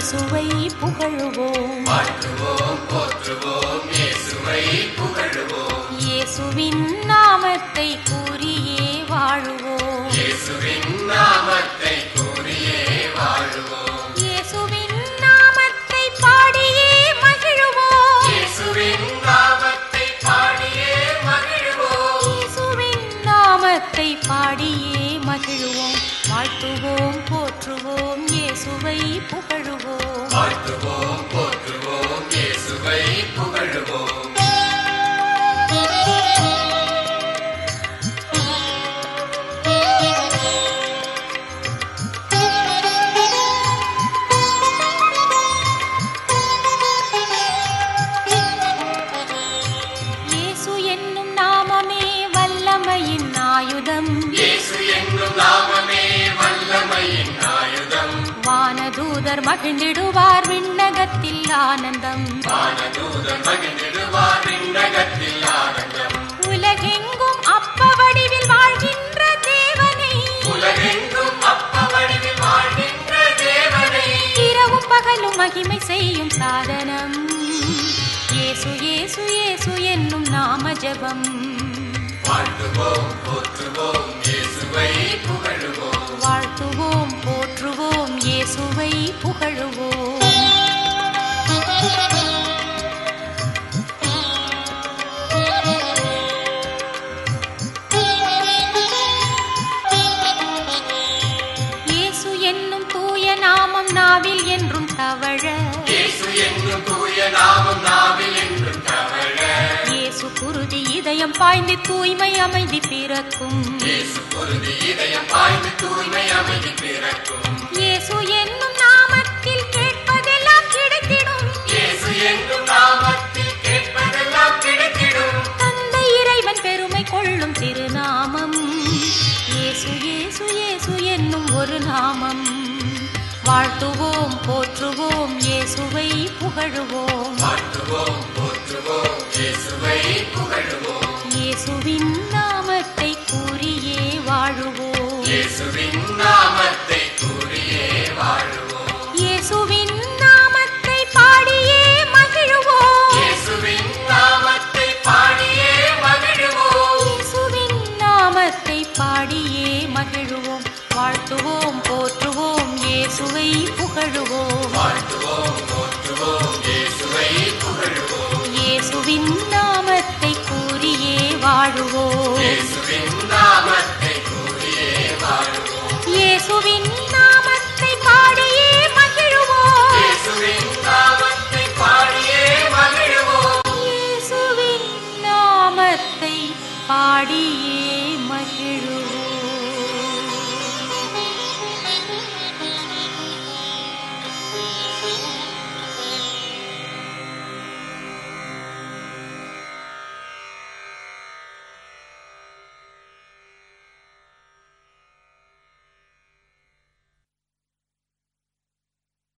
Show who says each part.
Speaker 1: இயேசுவை புகழுவோம்
Speaker 2: வாழ்த்துவோம் போற்றுவோம் இயேசுவை புகழுவோம்
Speaker 1: இயேசுவின் நாமத்தை கூறியே வாழுவோம்
Speaker 2: இயேசுவின் நாமத்தை கூறியே வாழுவோம்
Speaker 1: இயேசுவின் நாமத்தை பாடியே மகிழுவோம்
Speaker 2: இயேசுவின் நாமத்தை பாடியே மகிழ்வோம்
Speaker 1: இயேசுவின் நாமத்தை பாடியே மகிழுவோம் வாழ்த்துவோம் போற்றுவோம் இயேசுவை புகழுவோம்
Speaker 2: வாழ்த்துவோம் போற்றுவோம் இயேசுவை புகழுவோம்
Speaker 1: இயேசு என்னும் நாமமே வல்லமையின் ஆயுதம்
Speaker 2: இயேசு என்னும் நாமமே வல்லமையின் ஆயுதம்
Speaker 1: வானதூதர் மகிழ்ந்திடுவார் விண்ணகத்தில் ஆனந்தம்
Speaker 2: வானதூதன் மகிழ்ந்திடுவார் விண்ணகத்தில் ஆனந்தம்
Speaker 1: உலகெங்கும் அப்ப வடிவில் வாழ்கின்ற தேவனை
Speaker 2: உலகெங்கும் அப்ப வடிவில் வாழ்கின்ற தேவனை
Speaker 1: இரவும் பகலும் மகிமை செய்யும் சாதனம் இயேசு இயேசு இயேசு என்னும் நாம ஜெபம்
Speaker 2: வாழ்த்துவோம் போற்றுவோம் இயேசுவை புகழுவோம்
Speaker 1: வாழ்த்துவோம் போற்றுவோம் இயேசுவை புகழுவோம் இயேசு என்னும் தூய நாமம் நாவில் என்றும் தவழ
Speaker 2: இயேசு என்னும் தூய நாமம் நாவில் என்றும் தவழ
Speaker 1: இயேசு குருதி இதயம் பாய்ந்து தூய்மை அமைதி பிறக்கும்
Speaker 2: இயேசு பொருதி இதயம் பாய்ந்து தூய்மை அமைதி பிறக்கும்
Speaker 1: இயேசு என்னும் நாமத்தில் கேட்பதெல்லாம் கிடைத்திடும்
Speaker 2: இயேசு என்னும் நாமத்தில் கேட்பதெல்லாம் கிடைத்திடும்
Speaker 1: தந்தை இறைவன் பெருமை கொள்ளும் திருநாமம் இயேசு இயேசு இயேசு என்னும் ஒரு நாமம் வாழ்த்துவோம் போற்றுவோம் இயேசுவை புகழுவோம்
Speaker 2: வாழ்த்துவோம் போற்றுவோம் இயேசுவை புகழுவோம்
Speaker 1: இயேசுவின் நாமத்தை கூறியே வாழுவோம்
Speaker 2: இயேசுவின் நாமத்தை கூறியே வாழுவோம்
Speaker 1: இயேசுவின் நாமத்தை பாடியே மகிழுவோம்
Speaker 2: இயேசுவின் நாமத்தை பாடியே மகிழுவோம்
Speaker 1: இயேசுவின் நாமத்தை பாடியே மகிழுவோம் வாழ்த்துவோம் போற்றுவோம் இயேசுவை புகழுவோம்
Speaker 2: வாழ்த்துவோம் போற்றுவோம் இயேசுவை புகழுவோம்
Speaker 1: இயேசுவின் நாமத்தை கூறியே வாழுவோம்
Speaker 2: இயேசுவின் நாமத்தை கூறியே வாழுவோம்
Speaker 1: இயேசுவின் நாமத்தை பாடியே மகிழுவோம்
Speaker 2: இயேசுவின் நாமத்தை பாடியே மகிழுவோம்
Speaker 1: இயேசுவின் நாமத்தை பாடியே மகிழுவோம்